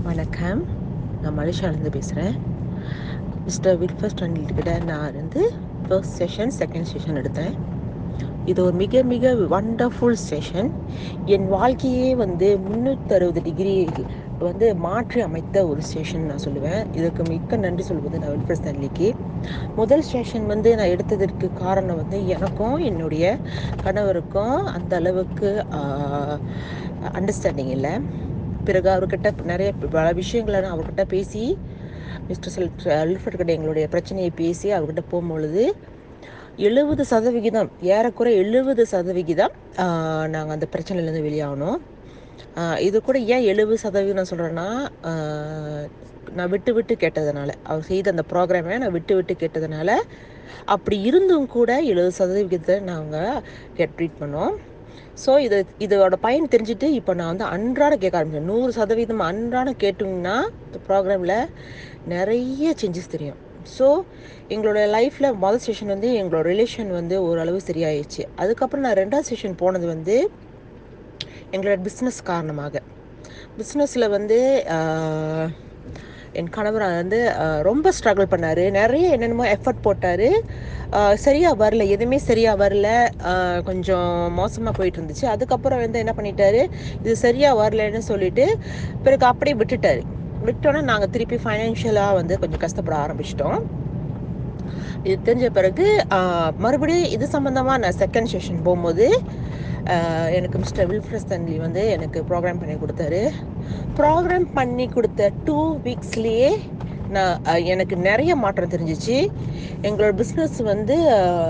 வணக்கம் நான் மலேசியாவிலேருந்து பேசுகிறேன் மிஸ்டர் வில்ஃபஸ்ட் கிட்ட நான் வந்து ஃபர்ஸ்ட் செஷன் செகண்ட் செஷன் எடுத்தேன் இது ஒரு மிக மிக வண்டர்ஃபுல் செஷன் என் வாழ்க்கையே வந்து முந்நூற்றறுபது டிகிரி வந்து மாற்றி அமைத்த ஒரு ஸ்டேஷன் நான் சொல்லுவேன் இதுக்கு மிக்க நன்றி சொல்வது நான் வில்ஃபர் ஸ்டான்லிக்கு முதல் ஸ்டேஷன் வந்து நான் எடுத்ததற்கு காரணம் வந்து எனக்கும் என்னுடைய கணவருக்கும் அந்த அளவுக்கு அண்டர்ஸ்டாண்டிங் இல்லை பிறகு அவர்கிட்ட நிறைய பல விஷயங்களை நான் அவர்கிட்ட பேசி மிஸ்டர் செல் அல்ஃபர்ட் கிட்ட எங்களுடைய பிரச்சனையை பேசி அவர்கிட்ட போகும்பொழுது எழுபது சதவிகிதம் ஏறக்குறை எழுபது சதவிகிதம் நாங்கள் அந்த பிரச்சனையிலேருந்து வெளியாகணும் இது கூட ஏன் எழுபது சதவீதம் நான் சொல்கிறேன்னா நான் விட்டு விட்டு கேட்டதுனால அவர் செய்த அந்த ப்ரோக்ராமை நான் விட்டு விட்டு கேட்டதுனால அப்படி இருந்தும் கூட எழுபது சதவிகிதத்தை நாங்கள் கெட் ட்ரீட் பண்ணோம் ஸோ இது இதோட பயன் தெரிஞ்சுட்டு இப்போ நான் வந்து அன்றாட கேட்க ஆரம்பிச்சேன் நூறு சதவீதம் அன்றாட கேட்டிங்கன்னா இந்த ப்ரோக்ராமில் நிறைய சேஞ்சஸ் தெரியும் ஸோ எங்களோட லைஃப்பில் மொதல் செஷன் வந்து எங்களோட ரிலேஷன் வந்து ஓரளவு சரியாயிடுச்சு அதுக்கப்புறம் நான் ரெண்டாவது செஷன் போனது வந்து எங்களோட பிஸ்னஸ் காரணமாக பிஸ்னஸில் வந்து என் கணவர் வந்து ரொம்ப ஸ்ட்ரகிள் பண்ணார் நிறைய என்னென்னமோ எஃபர்ட் போட்டார் சரியாக வரல எதுவுமே சரியாக வரல கொஞ்சம் மோசமாக போயிட்டு இருந்துச்சு அதுக்கப்புறம் வந்து என்ன பண்ணிட்டாரு இது சரியாக வரலன்னு சொல்லிட்டு பிறகு அப்படியே விட்டுட்டாரு விட்டோன்னா நாங்கள் திருப்பி ஃபைனான்ஷியலாக வந்து கொஞ்சம் கஷ்டப்பட ஆரம்பிச்சிட்டோம் இது தெரிஞ்ச பிறகு மறுபடியும் இது சம்மந்தமாக நான் செகண்ட் செஷன் போகும்போது எனக்கு மிஸ்டர் வில்ஃப்ரஸ் தன்லி வந்து எனக்கு ப்ரோக்ராம் பண்ணி கொடுத்தாரு ப்ரோக்ராம் பண்ணி கொடுத்த டூ வீக்ஸ்லேயே நான் எனக்கு நிறைய மாற்றம் தெரிஞ்சிச்சு எங்களோட பிஸ்னஸ் வந்து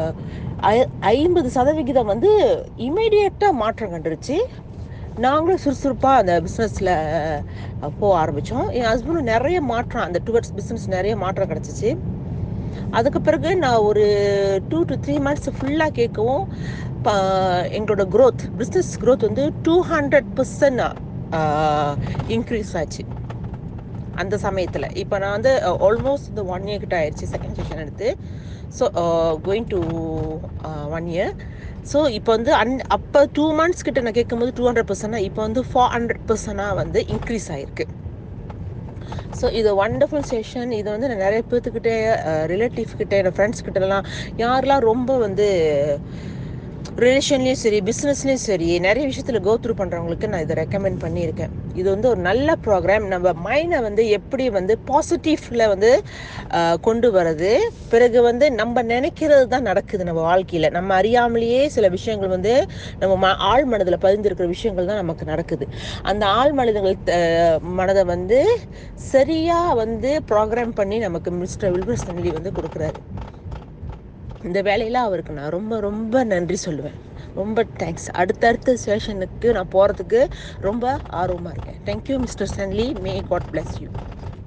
ஐம்பது சதவிகிதம் வந்து இமீடியட்டாக மாற்றம் கண்டுருச்சு நாங்களும் சுறுசுறுப்பாக அந்த பிஸ்னஸில் போக ஆரம்பித்தோம் என் ஹஸ்பண்டும் நிறைய மாற்றம் அந்த டுவர்ட்ஸ் பிஸ்னஸ் நிறைய மாற்றம் கிடச்சிச்சு அதுக்கு பிறகு நான் ஒரு டூ டு த்ரீ மந்த்ஸ் ஃபுல்லாக கேட்கவும் எங்களோட க்ரோத் பிஸ்னஸ் க்ரோத் வந்து டூ ஹண்ட்ரட் பர்சன்ட் இன்க்ரீஸ் ஆச்சு அந்த சமயத்தில் இப்போ நான் வந்து ஆல்மோஸ்ட் இந்த ஒன் இயர் கிட்ட ஆயிடுச்சு செகண்ட் செஷன் எடுத்து so going to one year so இப்போ வந்து அன் அப்போ டூ மந்த்ஸ் கிட்ட நான் கேட்கும்போது டூ ஹண்ட்ரட் பர்சன்டாக இப்போ வந்து ஃபோர் ஹண்ட்ரட் பர்சன்டாக வந்து இன்க்ரீஸ் ஆகிருக்கு ஸோ இது ஒண்டர்ஃபுல் செஷன் இது வந்து நான் நிறைய பேர்த்துக்கிட்டே ரிலேட்டிவ் கிட்டே என் ஃப்ரெண்ட்ஸ் கிட்டலாம் யாரெல்லாம் ரொம்ப வந்து ரிலேஷன்லேயும் சரி பிஸ்னஸ்லேயும் சரி நிறைய விஷயத்தில் கோ த்ரூ பண்ணுறவங்களுக்கு நான் இதை ரெக்கமெண்ட் பண்ணியிருக்கேன் இது வந்து ஒரு நல்ல ப்ரோக்ராம் நம்ம மைண்டை வந்து எப்படி வந்து பாசிட்டிவில் வந்து கொண்டு வர்றது பிறகு வந்து நம்ம நினைக்கிறது தான் நடக்குது நம்ம வாழ்க்கையில் நம்ம அறியாமலேயே சில விஷயங்கள் வந்து நம்ம ம ஆள் மனதில் பதிந்திருக்கிற விஷயங்கள் தான் நமக்கு நடக்குது அந்த ஆள் மனிதர்கள் மனதை வந்து சரியாக வந்து ப்ரோக்ராம் பண்ணி நமக்கு மிஸ்டர் வில்பர் சன்லி வந்து கொடுக்குறாரு இந்த வேலையில் அவருக்கு நான் ரொம்ப ரொம்ப நன்றி சொல்லுவேன் ரொம்ப தேங்க்ஸ் அடுத்தடுத்த செஷனுக்கு நான் போகிறதுக்கு ரொம்ப ஆர்வமாக இருக்கேன் thank you mister Stanley may God bless you